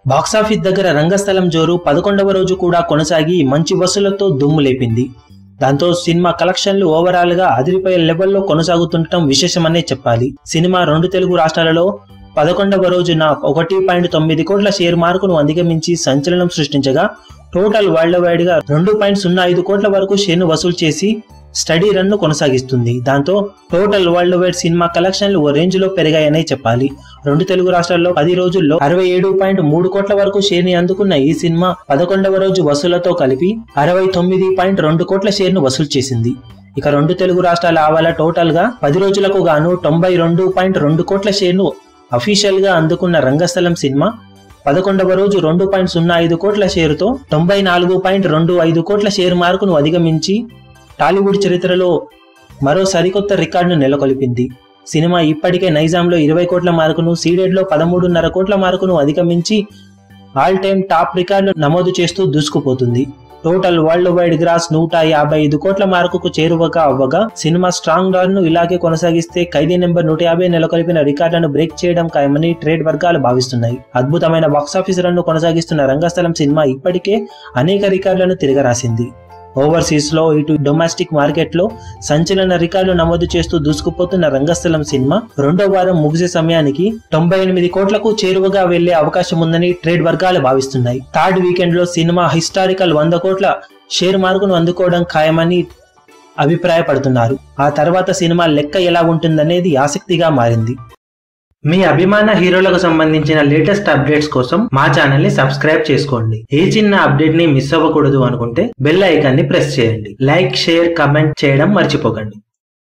box office దగ్గర రంగస్థలం జోరు పదకొండవ రోజు కూడా కొనసాగి మంచి వసూలతో దుమ్ము లేపింది దాంతో సినిమా కలెక్షన్లు ఓవరాల్ గా అదిరిపోయే లెవెల్లో కొనసాగుతుండటం విశేషమనే చెప్పాలి సినిమా రెండు తెలుగు రాష్ట్రాలలో పదకొండవ రోజున ఒకటి పాయింట్ తొమ్మిది కోట్ల షేర్ మార్కును అధిగమించి సంచలనం సృష్టించగా టోటల్ వరల్డ్ వైడ్ గా రెండు పాయింట్ సున్నా ఐదు కోట్ల వరకు షేర్ను వసూలు చేసి స్టడీ రన్ ను కొనసాగిస్తుంది దాంతో టోటల్ వరల్డ్ వైడ్ సినిమా కలెక్షన్లు ఓ రేంజ్ లో పెరిగాయనే చెప్పాలి రెండు తెలుగు రాష్ట్రాల్లో పది రోజుల్లో అరవై ఏడు పాయింట్ మూడు కోట్ల వరకు షేర్ ని అందుకున్న ఈ సినిమా పదకొండవ రోజు వసూలతో కలిపి అరవై తొమ్మిది పాయింట్ రెండు కోట్ల షేర్ ను వసూలు చేసింది ఇక రెండు తెలుగు రాష్ట్రాల ఆవాల టోటల్ గా పది రోజులకు గాను తొంభై రెండు పాయింట్ రెండు కోట్ల షేర్ ను అఫీషియల్ గా అందుకున్న రంగస్థలం సినిమా పదకొండవ రోజు రెండు పాయింట్ సున్నా ఐదు కోట్ల షేరుతో తొంభై నాలుగు పాయింట్ రెండు ఐదు కోట్ల షేర్ మార్కును అధిగమించి టాలీవుడ్ చరిత్రలో మరో సరికొత్త రికార్డును నెలకొల్పింది సినిమా ఇప్పటికే నైజాంలో ఇరవై కోట్ల మార్కును సీడెడ్లో పదమూడున్నర కోట్ల మార్కును అధిగమించి ఆల్ టైమ్ టాప్ రికార్డును నమోదు చేస్తూ దూసుకుపోతుంది టోటల్ వరల్డ్ వైడ్ గ్రాస్ నూట యాభై ఐదు కోట్ల మార్కుకు చేరువగా అవ్వగా సినిమా స్ట్రాంగ్ రన్ ను ఇలాగే కొనసాగిస్తే ఖైదీ నెంబర్ నూట యాభై నెలకొల్పిన రికార్డులను బ్రేక్ చేయడం ఖాయమని ట్రేడ్ వర్గాలు భావిస్తున్నాయి అద్భుతమైన బాక్సాఫీస్ రన్ ను కొనసాగిస్తున్న రంగస్థలం సినిమా ఇప్పటికే అనేక రికార్డులను తిరగరాసింది ఓవర్సీస్ లో ఇటు డొమెస్టిక్ మార్కెట్ లో సంచలన రికార్డులు నమోదు చేస్తూ దూసుకుపోతున్న రంగస్థలం సినిమా రెండో వారం ముగిసే సమయానికి తొంభై ఎనిమిది కోట్లకు చేరువగా వెళ్లే అవకాశం ఉందని ట్రేడ్ వర్గాలు భావిస్తున్నాయి థర్డ్ వీకెండ్ లో సినిమా హిస్టారికల్ వంద కోట్ల షేర్ మార్కును అందుకోవడం ఖాయమని అభిప్రాయపడుతున్నారు ఆ తర్వాత సినిమా లెక్క ఎలా ఉంటుందనేది ఆసక్తిగా మారింది మీ అభిమాన హీరోలకు సంబంధించిన లేటెస్ట్ అప్డేట్స్ కోసం మా ఛానల్ ని సబ్స్క్రైబ్ చేసుకోండి ఏ చిన్న అప్డేట్ ని మిస్ అవ్వకూడదు అనుకుంటే బెల్ ఐకాన్ ని ప్రెస్ చేయండి లైక్ షేర్ కమెంట్ చేయడం మర్చిపోకండి